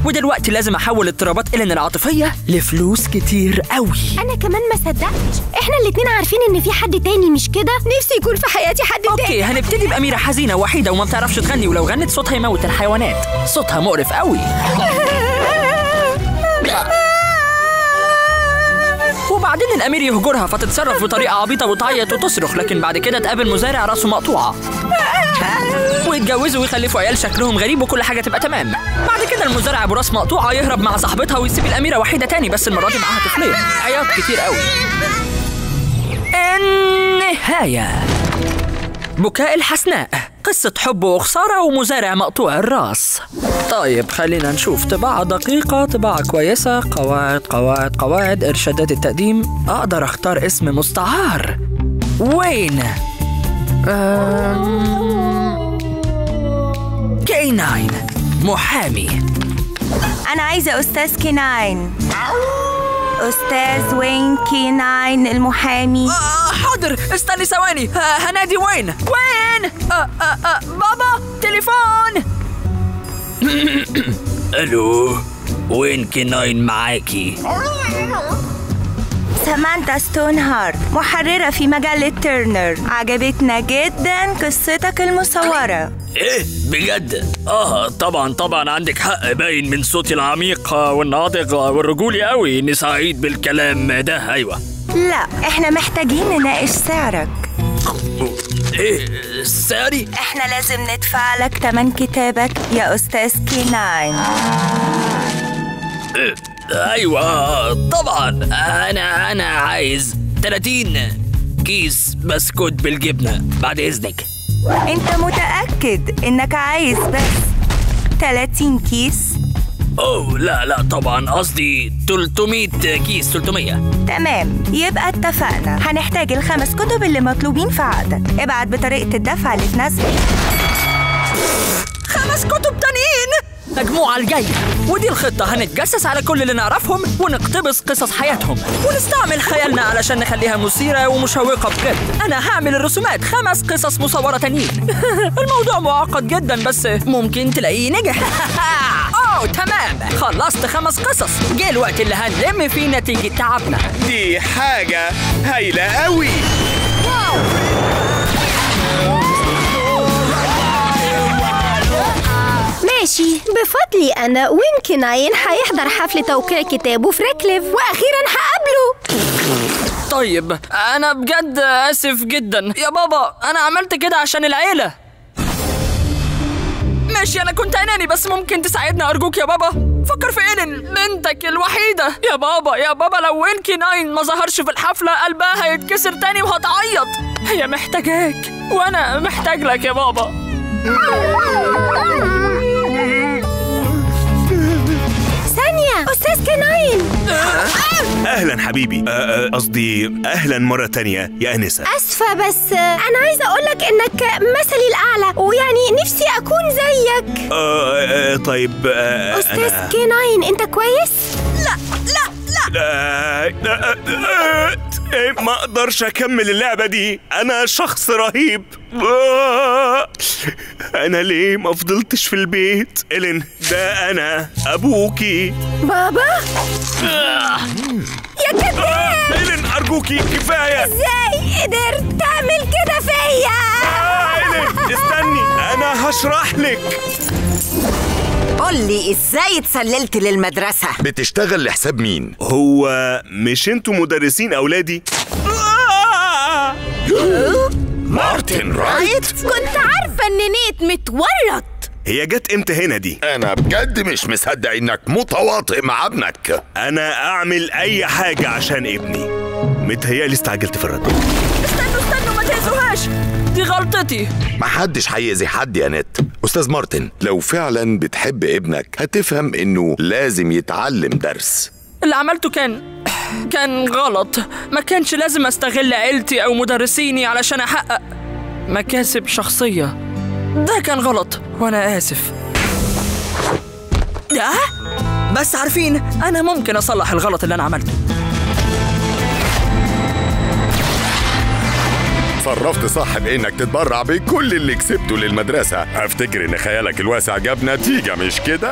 ودلوقتي لازم احول اضطرابات إيلين العاطفية لفلوس كتير قوي انا كمان ما صدقتش احنا الاتنين عارفين ان في حد تاني مش كده نفسي يكون في حياتي حد تاني اوكي هنبتدي بأميرة حزينة وحيدة وما بتعرفش تغني ولو غنت صوتها يموت الحيوانات صوتها مقرف قوي وبعدين الأمير يهجرها فتتصرف بطريقة عبيطة وتعيط وتصرخ لكن بعد كده تقابل مزارع راسه مقطوعة ويتجوزوا ويخلفوا عيال شكلهم غريب وكل حاجة تبقى تمام بعد كده المزارع أبو راس مقطوعة يهرب مع صاحبتها ويسيب الأميرة وحيدة تاني بس المرة دي معاها طفلين عياط كتير قوي النهاية بكاء الحسناء قصة حب وخسارة ومزارع مقطوع الراس طيب خلينا نشوف طباعة دقيقة طباعة كويسة قواعد قواعد قواعد إرشادات التقديم أقدر أختار اسم مستعار وين كي ناين محامي أنا عايزة أستاذ كيناين أستاذ وين كيناين المحامي آه حاضر استني ثواني آه هنادي وين وين آه آه آه بابا تليفون الو وين كناين معاكي سامانتا ستون هارت محررة في مجلة تيرنر عجبتنا جدا قصتك المصورة ايه بجد اه طبعا طبعا عندك حق باين من صوتي العميق والناضج والرجولي قوي اني سعيد بالكلام ده ايوه لا احنا محتاجين نناقش سعرك ايه ساري احنا لازم ندفع لك تمن كتابك يا أستاذ كيناين إيه، ايوه طبعا انا انا عايز 30 كيس بسكوت بالجبنه بعد اذنك انت متأكد انك عايز بس 30 كيس اوه لا لا طبعا قصدي 300 كيس 300 تمام يبقى اتفقنا هنحتاج الخمس كتب اللي مطلوبين في عقدك ابعت بطريقة الدفع اللي تناسبك خمس كتب تانيين المجموعة الجاية ودي الخطة هنتجسس على كل اللي نعرفهم ونقتبس قصص حياتهم ونستعمل خيالنا علشان نخليها مثيرة ومشوقة بجد أنا هعمل الرسومات خمس قصص مصورة تانيين الموضوع معقد جدا بس ممكن تلاقيه نجح أوه تمام خلصت خمس قصص جه الوقت اللي هنلم فيه نتيجة تعبنا دي حاجة هايلة قوي ماشي بفضلي انا وين كناين هيحضر حفل توقيع كتابه في ريكليف واخيرا هقابله طيب أنا بجد آسف جدا يا بابا أنا عملت كده عشان العيلة ماشي أنا كنت أناني بس ممكن تساعدني أرجوك يا بابا فكر في إيلين بنتك الوحيدة يا بابا يا بابا لو وينكي ناين ما ظهرش في الحفلة قلبها هيتكسر تاني وهتعيط هي محتاجاك وأنا محتاج لك يا بابا ثانية أستاذ كناين أهلا حبيبي آه، آه، قصدي أهلا مرة تانية يا أنسة أسفة بس أنا عايزة أقولك إنك مثلي الأعلى ويعني نفسي أكون زيك آه، آه، طيب آه، أستاذ أنا كناين أنت كويس؟ لا لا لا آه، آه، آه، آه، ما أقدرش أكمل اللعبة دي أنا شخص رهيب آه، أنا ليه ما فضلتش في البيت إلين ده أنا أبوكي بابا يا كداب آه، إلين أرجوكي كفاية ازاي قدرت تعمل كده فيا آه، إلين استني أنا هشرح لك قول لي ازاي اتسللت للمدرسة بتشتغل لحساب مين؟ هو مش انتوا مدرسين أولادي؟ آه! مارتن رايت؟ كنت عارفة إن نيت متورط هي جت امتى هنا دي؟ أنا بجد مش مصدق إنك متواطئ مع ابنك أنا أعمل أي حاجة عشان ابني متهيألي استعجلت في الرد استنوا استنوا ما تهزوهاش دي غلطتي محدش هيأذي حد يا نت أستاذ مارتن لو فعلا بتحب ابنك هتفهم إنه لازم يتعلم درس اللي عملته كان كان غلط ما كانش لازم استغل عيلتي او مدرسيني علشان احقق مكاسب شخصية ده كان غلط وانا اسف ده بس عارفين انا ممكن اصلح الغلط اللي انا عملته تصرفت صح بإنك تتبرع بكل اللي كسبته للمدرسة أفتكر إن خيالك الواسع جاب نتيجة مش كده؟